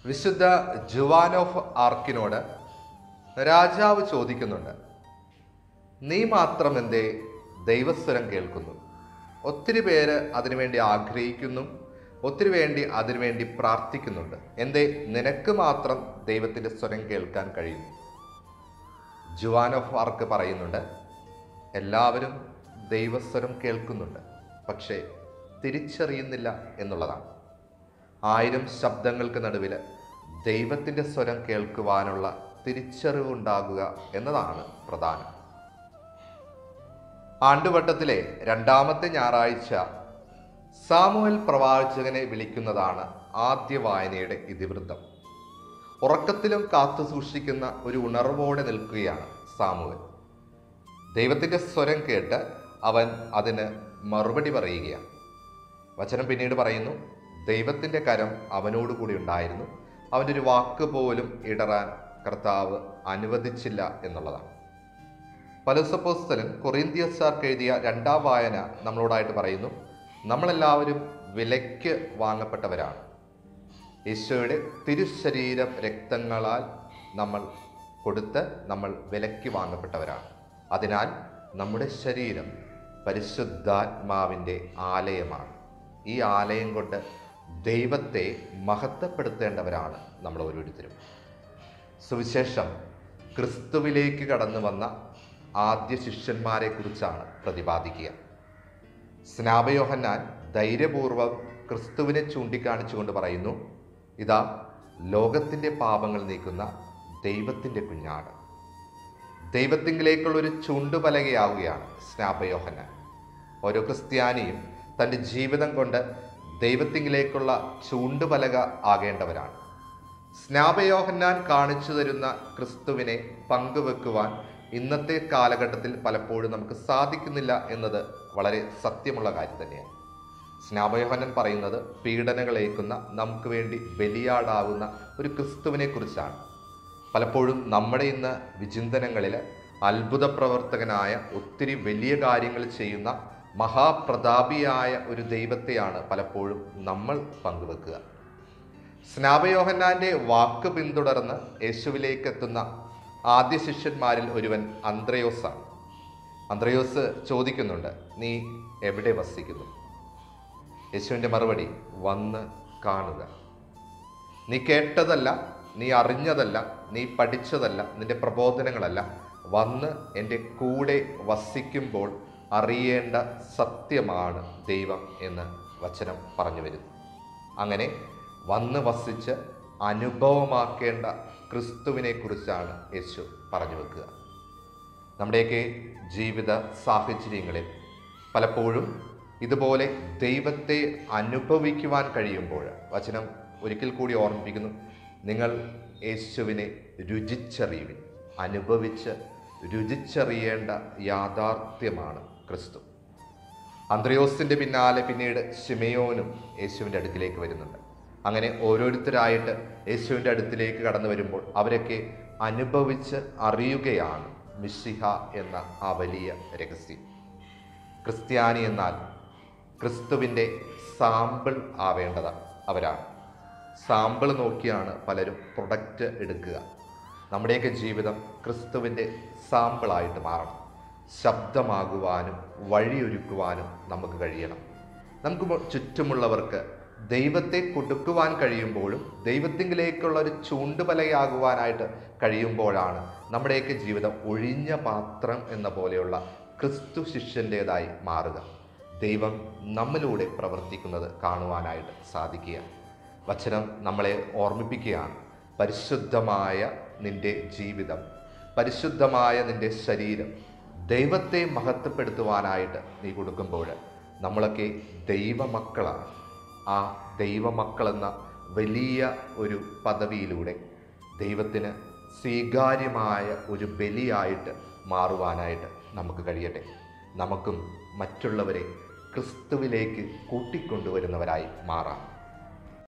വിശുദ്ധ Juan of ആർക്കിനോട് രാജാവ് ചോദിക്കുന്നുണ്ട് നീ മാത്രം എന്തേ ദൈവസ്വരം കേൾക്കുന്നു ഒത്തിരി പേര് അതിനുവേണ്ടി ആഗ്രഹിക്കുന്നു ഒത്തിരി വേണ്ടി അതിനുവേണ്ടി പ്രാർത്ഥിക്കുന്നുണ്ട് എന്തേ നിനക്ക് മാത്രം ദൈവത്തിൻ്റെ സ്വരം കേൾക്കാൻ കഴിയുന്നു ജുവാൻ ഓഫ് ആർക്ക് പറയുന്നുണ്ട് എല്ലാവരും ദൈവസ്വരം കേൾക്കുന്നുണ്ട് പക്ഷേ തിരിച്ചറിയുന്നില്ല എന്നുള്ളതാണ് ആയിരം ശബ്ദങ്ങൾക്ക് നടുവിൽ ദൈവത്തിൻ്റെ സ്വരം കേൾക്കുവാനുള്ള തിരിച്ചറിവുണ്ടാകുക എന്നതാണ് പ്രധാനം ആണ്ടുവട്ടത്തിലെ രണ്ടാമത്തെ ഞായറാഴ്ച സാമുവൽ പ്രവാചകനെ വിളിക്കുന്നതാണ് ആദ്യ വായനയുടെ ഇതിവൃത്തം ഉറക്കത്തിലും കാത്തു സൂക്ഷിക്കുന്ന ഒരു ഉണർവോടെ നിൽക്കുകയാണ് സാമുവൽ ദൈവത്തിൻ്റെ സ്വരം കേട്ട് അവൻ അതിന് മറുപടി പറയുകയാണ് വചനം പിന്നീട് പറയുന്നു ദൈവത്തിൻ്റെ കരം അവനോട് കൂടി ഉണ്ടായിരുന്നു അവൻ്റെ ഒരു വാക്ക് പോലും ഇടറാൻ കർത്താവ് അനുവദിച്ചില്ല എന്നുള്ളതാണ് പലസപ്പോസ്തലൻ കൊറിന്തിയസാർക്ക് എഴുതിയ രണ്ടാം വായന നമ്മളോടായിട്ട് പറയുന്നു നമ്മളെല്ലാവരും വിലയ്ക്ക് വാങ്ങപ്പെട്ടവരാണ് ഈശോയുടെ തിരുശരീരം രക്തങ്ങളാൽ നമ്മൾ കൊടുത്ത് നമ്മൾ വിലയ്ക്ക് വാങ്ങപ്പെട്ടവരാണ് അതിനാൽ നമ്മുടെ ശരീരം പരിശുദ്ധാത്മാവിൻ്റെ ആലയമാണ് ഈ ആലയം കൊണ്ട് ദൈവത്തെ മഹത്വപ്പെടുത്തേണ്ടവരാണ് നമ്മൾ ഓരോരുത്തരും സുവിശേഷം ക്രിസ്തുവിലേക്ക് കടന്നു വന്ന ആദ്യ ശിഷ്യന്മാരെ കുറിച്ചാണ് പ്രതിപാദിക്കുക സ്നാപയോഹന്നാൻ ധൈര്യപൂർവ്വം ക്രിസ്തുവിനെ ചൂണ്ടിക്കാണിച്ചുകൊണ്ട് പറയുന്നു ഇതാ ലോകത്തിൻ്റെ പാപങ്ങൾ നീക്കുന്ന ദൈവത്തിൻ്റെ കുഞ്ഞാട് ദൈവത്തിങ്കിലേക്കുള്ളൊരു ചൂണ്ടുപലകയാവുകയാണ് സ്നാപയോഹന്നാൻ ഓരോ ക്രിസ്ത്യാനിയും തൻ്റെ ജീവിതം കൊണ്ട് ദൈവത്തിങ്കിലേക്കുള്ള ചൂണ്ടുപലക ആകേണ്ടവരാണ് സ്നാപയോഹന്നാൻ കാണിച്ചു തരുന്ന ക്രിസ്തുവിനെ പങ്കുവെക്കുവാൻ ഇന്നത്തെ കാലഘട്ടത്തിൽ പലപ്പോഴും നമുക്ക് സാധിക്കുന്നില്ല എന്നത് വളരെ സത്യമുള്ള കാര്യം തന്നെയാണ് സ്നാപയോഹനൻ പറയുന്നത് പീഡനകളേക്കുന്ന നമുക്ക് വേണ്ടി ബലിയാടാവുന്ന ഒരു ക്രിസ്തുവിനെ കുറിച്ചാണ് പലപ്പോഴും നമ്മുടെ ഇന്ന് വിചിന്തനങ്ങളിൽ അത്ഭുത പ്രവർത്തകനായ ഒത്തിരി വലിയ കാര്യങ്ങൾ ചെയ്യുന്ന മഹാപ്രതാപിയായ ഒരു ദൈവത്തെയാണ് പലപ്പോഴും നമ്മൾ പങ്കുവെക്കുക സ്നാപയോഹന്നാന്റെ വാക്ക് പിന്തുടർന്ന് യേശുവിലേക്ക് എത്തുന്ന ആദ്യ ശിഷ്യന്മാരിൽ ഒരുവൻ അന്ത്രയോസാണ് അന്ത്രയോസ് ചോദിക്കുന്നുണ്ട് നീ എവിടെ വസിക്കുന്നു യേശുവിൻ്റെ മറുപടി വന്ന് കാണുക നീ കേട്ടതല്ല നീ അറിഞ്ഞതല്ല നീ പഠിച്ചതല്ല നിന്റെ പ്രബോധനങ്ങളല്ല വന്ന് എൻ്റെ കൂടെ വസിക്കുമ്പോൾ അറിയേണ്ട സത്യമാണ് ദൈവം എന്ന് വചനം പറഞ്ഞു വരുന്നു അങ്ങനെ വന്ന് വസിച്ച് അനുഭവമാക്കേണ്ട ക്രിസ്തുവിനെ കുറിച്ചാണ് യേശു പറഞ്ഞു വെക്കുക നമ്മുടെയൊക്കെ ജീവിത സാഹചര്യങ്ങളിൽ പലപ്പോഴും ഇതുപോലെ ദൈവത്തെ അനുഭവിക്കുവാൻ കഴിയുമ്പോൾ വചനം ഒരിക്കൽ കൂടി ഓർമ്മിപ്പിക്കുന്നു നിങ്ങൾ യേശുവിനെ രുചിച്ചറിയുവിൻ അനുഭവിച്ച് രുചിച്ചറിയേണ്ട യാഥാർത്ഥ്യമാണ് ക്രിസ്തു അന്ത്രയോസിൻ്റെ പിന്നാലെ പിന്നീട് ശിമയോനും യേശുവിൻ്റെ അടുക്കിലേക്ക് വരുന്നുണ്ട് അങ്ങനെ ഓരോരുത്തരായിട്ട് യേശുവിൻ്റെ അടുത്തിലേക്ക് കടന്നു വരുമ്പോൾ അവരൊക്കെ അനുഭവിച്ച് അറിയുകയാണ് മിശിഹ എന്ന ആ വലിയ രഹസ്യം ക്രിസ്ത്യാനി എന്നാൽ ക്രിസ്തുവിൻ്റെ സാമ്പിൾ ആവേണ്ടത് അവരാണ് സാമ്പിൾ നോക്കിയാണ് പലരും പ്രൊഡക്റ്റ് എടുക്കുക നമ്മുടെയൊക്കെ ജീവിതം ക്രിസ്തുവിൻ്റെ സാമ്പിളായിട്ട് മാറണം ശബ്ദമാകുവാനും വഴിയൊരുക്കുവാനും നമുക്ക് കഴിയണം നമുക്ക് മു- ചുറ്റുമുള്ളവർക്ക് ദൈവത്തെ കൊടുക്കുവാൻ കഴിയുമ്പോഴും ദൈവത്തിങ്കിലേക്കുള്ള ഒരു ചൂണ്ടുപലയാകുവാനായിട്ട് കഴിയുമ്പോഴാണ് നമ്മുടെയൊക്കെ ജീവിതം ഒഴിഞ്ഞ പാത്രം എന്ന പോലെയുള്ള ക്രിസ്തു ശിഷ്യൻ്റെതായി മാറുക ദൈവം നമ്മിലൂടെ പ്രവർത്തിക്കുന്നത് കാണുവാനായിട്ട് സാധിക്കുക വചനം നമ്മളെ ഓർമ്മിപ്പിക്കുകയാണ് പരിശുദ്ധമായ നിന്റെ ജീവിതം പരിശുദ്ധമായ നിന്റെ ശരീരം ദൈവത്തെ മഹത്വപ്പെടുത്തുവാനായിട്ട് നീ കൊടുക്കുമ്പോൾ നമ്മളൊക്കെ ദൈവമക്കളാണ് ആ ദൈവമക്കളെന്ന വലിയ ഒരു പദവിയിലൂടെ ദൈവത്തിന് സ്വീകാര്യമായ ഒരു ബലിയായിട്ട് മാറുവാനായിട്ട് നമുക്ക് കഴിയട്ടെ നമുക്കും മറ്റുള്ളവരെ ക്രിസ്തുവിലേക്ക് കൂട്ടിക്കൊണ്ടുവരുന്നവരായി മാറാം